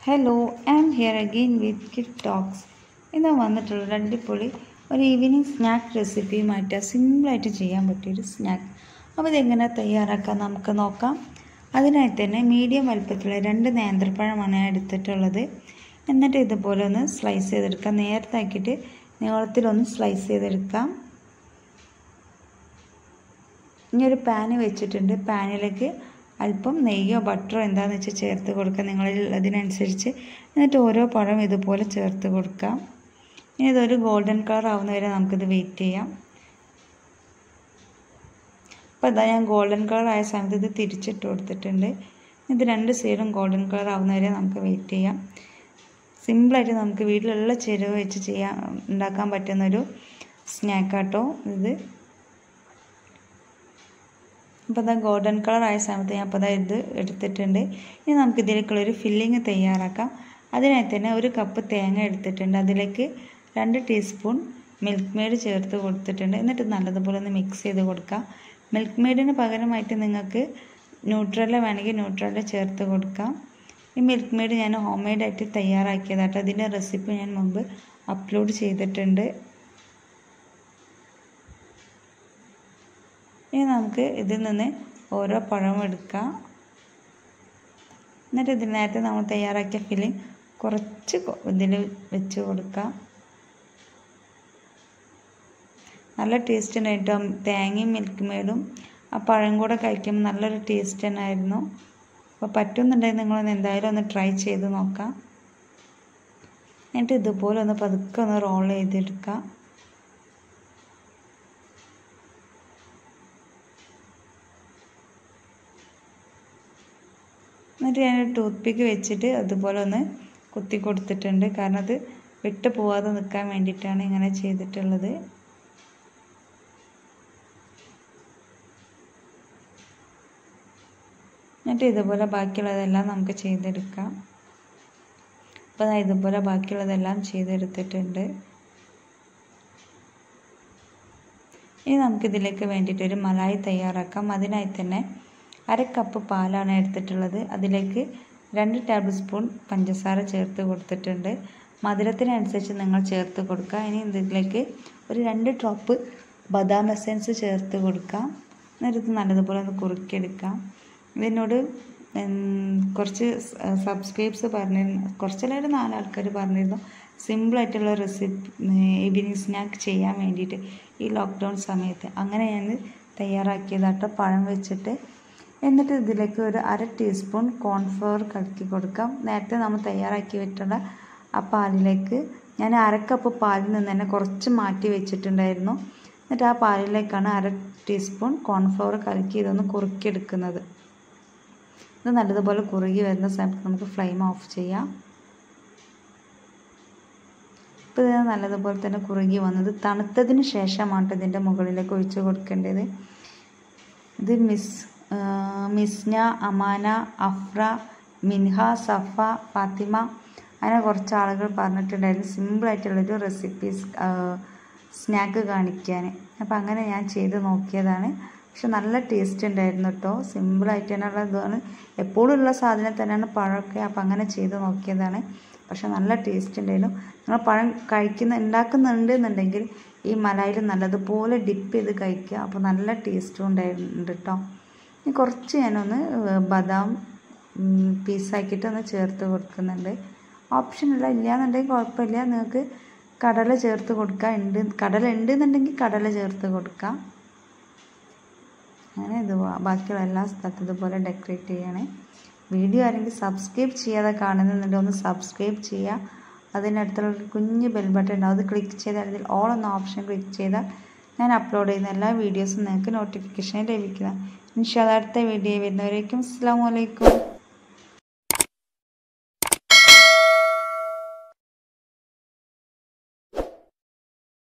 hello I am here again with kid talks ഇന്ന് വന്നിട്ടുള്ള അടിപൊളി ഒരു ഈവനിങ് സ്നാക്ക് റെസിപ്പിയുമായിട്ട് സിമ്പിളായിട്ട് ചെയ്യാൻ പറ്റിയൊരു സ്നാക്ക് അപ്പോൾ ഇതെങ്ങനെ തയ്യാറാക്കാം നമുക്ക് നോക്കാം അതിനായി തന്നെ മീഡിയം വലുപ്പത്തിലുള്ള രണ്ട് നേന്ത്രപ്പഴമാണ് ഞാൻ എടുത്തിട്ടുള്ളത് എന്നിട്ട് ഇതുപോലെ ഒന്ന് സ്ലൈസ് ചെയ്തെടുക്കാം നേരത്തെ ആക്കിയിട്ട് നീളത്തിലൊന്ന് സ്ലൈസ് ചെയ്തെടുക്കാം ഇനി ഒരു പാന് വെച്ചിട്ടുണ്ട് പാനിലേക്ക് അല്പം നെയ്യോ ബട്ടറോ എന്താണെന്ന് വെച്ചാൽ ചേർത്ത് കൊടുക്കുക നിങ്ങളിതിനനുസരിച്ച് എന്നിട്ട് ഓരോ പഴം ഇതുപോലെ ചേർത്ത് കൊടുക്കാം ഇനി ഇതൊരു ഗോൾഡൻ കളർ ആവുന്ന വരെ നമുക്കിത് വെയിറ്റ് ചെയ്യാം അപ്പോൾ ഇതാ ഞാൻ ഗോൾഡൻ കളർ ആയ സമയത്ത് ഇത് തിരിച്ചിട്ട് കൊടുത്തിട്ടുണ്ട് ഇത് രണ്ട് സൈഡും ഗോൾഡൻ കളർ ആവുന്ന വരെ നമുക്ക് വെയിറ്റ് ചെയ്യാം സിമ്പിളായിട്ട് നമുക്ക് വീട്ടിലുള്ള ചേരുവ വെച്ച് ചെയ്യാൻ ഉണ്ടാക്കാൻ പറ്റുന്നൊരു സ്നാക്കാട്ടോ ഇത് അപ്പോൾ അതാ ഗോൾഡൻ കളർ ആയ സമയത്ത് ഞാൻ അപ്പോൾ അതാ ഇത് എടുത്തിട്ടുണ്ട് ഇനി നമുക്ക് ഇതിലേക്കുള്ളൊരു ഫില്ലിങ് തയ്യാറാക്കാം അതിനായി തന്നെ ഒരു കപ്പ് തേങ്ങ എടുത്തിട്ടുണ്ട് അതിലേക്ക് രണ്ട് ടീസ്പൂൺ മിൽക്ക് മെയ്ഡ് ചേർത്ത് കൊടുത്തിട്ടുണ്ട് എന്നിട്ട് നല്ലതുപോലെ ഒന്ന് മിക്സ് ചെയ്ത് കൊടുക്കാം മിൽക്ക് മെയ്ഡിന് പകരമായിട്ട് നിങ്ങൾക്ക് ന്യൂട്രല വേണമെങ്കിൽ ന്യൂട്രല ചേർത്ത് കൊടുക്കാം ഈ മിൽക്ക് മെയ്ഡ് ഞാൻ ഹോം മെയ്ഡായിട്ട് തയ്യാറാക്കിയതാട്ടോ അതിൻ്റെ റെസിപ്പി ഞാൻ മുമ്പ് അപ്ലോഡ് ചെയ്തിട്ടുണ്ട് ഇനി നമുക്ക് ഇതിൽ നിന്ന് ഓരോ പഴവും എടുക്കാം എന്നിട്ട് ഇതിനകത്ത് നമ്മൾ തയ്യാറാക്കിയ ഫില്ലിങ് കുറച്ച് ഇതിൽ വെച്ച് കൊടുക്കാം നല്ല ടേസ്റ്റ് ഉണ്ടായിട്ടും തേങ്ങയും മിൽക്ക് മെയ്ഡും ആ പഴം കൂടെ കഴിക്കുമ്പോൾ നല്ലൊരു ടേസ്റ്റ് തന്നെയായിരുന്നു അപ്പോൾ പറ്റുന്നുണ്ടെങ്കിൽ നിങ്ങളൊന്ന് എന്തായാലും ഒന്ന് ട്രൈ ചെയ്ത് നോക്കാം എന്നിട്ട് ഇതുപോലെ ഒന്ന് പതുക്കെ ഒന്ന് റോൾ ചെയ്തെടുക്കാം എന്നിട്ട് ഞാൻ ടൂത്ത് പിക്ക് വെച്ചിട്ട് അതുപോലെ ഒന്ന് കുത്തി കൊടുത്തിട്ടുണ്ട് കാരണം അത് വിട്ട് പോവാതെ നിൽക്കാൻ വേണ്ടിയിട്ടാണ് ഇങ്ങനെ ചെയ്തിട്ടുള്ളത് എന്നിട്ട് ഇതുപോലെ ബാക്കിയുള്ളതെല്ലാം നമുക്ക് ചെയ്തെടുക്കാം അപ്പോൾ ഇതുപോലെ ബാക്കിയുള്ളതെല്ലാം ചെയ്തെടുത്തിട്ടുണ്ട് ഇനി നമുക്കിതിലേക്ക് വേണ്ടിയിട്ട് ഒരു മലായി തയ്യാറാക്കാം അതിനായി തന്നെ അര കപ്പ് പാലാണ് എടുത്തിട്ടുള്ളത് അതിലേക്ക് രണ്ട് ടേബിൾ സ്പൂൺ പഞ്ചസാര ചേർത്ത് കൊടുത്തിട്ടുണ്ട് മധുരത്തിനനുസരിച്ച് നിങ്ങൾ ചേർത്ത് കൊടുക്കുക ഇനി ഇതിലേക്ക് ഒരു രണ്ട് ഡ്രോപ്പ് ബദാം എസൻസ് ചേർത്ത് കൊടുക്കാം എന്നിട്ട് നല്ലതുപോലെ ഒന്ന് കുറുക്കിയെടുക്കാം ഇതിനോട് കുറച്ച് സബ്സ്ക്രൈബ്സ് പറഞ്ഞിരുന്നു കുറച്ചല്ല ഒരു നാലാൾക്കാർ പറഞ്ഞിരുന്നു സിമ്പിളായിട്ടുള്ള റെസിപ്പി ഈവനിങ് സ്നാക്ക് ചെയ്യാൻ വേണ്ടിയിട്ട് ഈ ലോക്ക്ഡൗൺ സമയത്ത് അങ്ങനെ ഞാൻ തയ്യാറാക്കിയതാട്ടോ പഴം വെച്ചിട്ട് എന്നിട്ട് ഇതിലേക്ക് ഒരു അര ടീസ്പൂൺ കോൺഫ്ലവർ കലക്കി കൊടുക്കാം നേരത്തെ നമ്മൾ തയ്യാറാക്കി വെച്ചിട്ടുള്ള ആ പാലിലേക്ക് ഞാൻ അര കപ്പ് പാലിൽ നിന്ന് തന്നെ കുറച്ച് മാറ്റി വെച്ചിട്ടുണ്ടായിരുന്നു എന്നിട്ട് ആ പാലിലേക്കാണ് അര ടീസ്പൂൺ കോൺഫ്ലവർ കലക്കി ഇതൊന്ന് കുറുക്കിയെടുക്കുന്നത് ഇത് നല്ലതുപോലെ കുറുകി വരുന്ന സമയത്ത് നമുക്ക് ഫ്ലെയിം ഓഫ് ചെയ്യാം ഇപ്പോൾ ഇത് നല്ലതുപോലെ തന്നെ കുറുകി വന്നത് തണുത്തതിന് ശേഷമാണ് ഇതിൻ്റെ മുകളിലേക്ക് ഒഴിച്ച് കൊടുക്കേണ്ടത് ഇത് മിസ് മിസ്ന അമാന അഫ്ര മിൻഹ സഫ ഫാത്തിമ അങ്ങനെ കുറച്ച് ആളുകൾ പറഞ്ഞിട്ടുണ്ടായിരുന്നു സിമ്പിളായിട്ടുള്ളൊരു റെസിപ്പീസ് സ്നാക്ക് കാണിക്കാൻ അപ്പോൾ അങ്ങനെ ഞാൻ ചെയ്ത് നോക്കിയതാണ് പക്ഷെ നല്ല ടേസ്റ്റ് ഉണ്ടായിരുന്നു കേട്ടോ സിമ്പിളായിട്ട് തന്നെയുള്ള ഇതാണ് എപ്പോഴും ഉള്ള സാധനം തന്നെയാണ് പഴമൊക്കെ അപ്പോൾ അങ്ങനെ ചെയ്ത് നോക്കിയതാണ് പക്ഷെ നല്ല ടേസ്റ്റ് ഉണ്ടായിരുന്നു നിങ്ങൾ പഴം കഴിക്കുന്ന ഉണ്ടാക്കുന്നുണ്ട് എന്നുണ്ടെങ്കിൽ ഈ മലായിൽ നല്ലതുപോലെ ഡിപ്പ് ചെയ്ത് കഴിക്കുക അപ്പോൾ നല്ല ടേസ്റ്റും ഉണ്ടായിട്ടുണ്ട് കേട്ടോ ഇനി കുറച്ച് ഞാനൊന്ന് ബദാം പീസാക്കിയിട്ട് ഒന്ന് ചേർത്ത് കൊടുക്കുന്നുണ്ട് ഓപ്ഷനല്ല ഇല്ലയെന്നുണ്ടെങ്കിൽ കുഴപ്പമില്ല നിങ്ങൾക്ക് കടല ചേർത്ത് കൊടുക്കുക ഉണ്ട് കടല ഉണ്ട് എന്നുണ്ടെങ്കിൽ കടല ചേർത്ത് കൊടുക്കാം അങ്ങനെ ഇത് ബാക്കിയുള്ള എല്ലാ സ്ഥലത്തും ഇതുപോലെ ഡെക്കറേറ്റ് ചെയ്യണേ വീഡിയോ ആരെങ്കിലും സബ്സ്ക്രൈബ് ചെയ്യാതെ കാണുന്നുണ്ടെങ്കിൽ ഒന്ന് സബ്സ്ക്രൈബ് ചെയ്യുക അതിനടുത്തുള്ള ഒരു കുഞ്ഞ് ബെൽ ബട്ടൺ ഉണ്ടാവും അത് ക്ലിക്ക് ചെയ്താൽ അതിൽ ഓൾ എന്ന ഓപ്ഷൻ ക്ലിക്ക് ചെയ്താൽ ഞാൻ അപ്ലോഡ് ചെയ്യുന്ന എല്ലാ വീഡിയോസും നിങ്ങൾക്ക് നോട്ടിഫിക്കേഷൻ ലഭിക്കുക ഇൻഷാല്ല അടുത്ത വീഡിയോ വരുന്നവരേക്കും അസ്സാം വലൈക്കും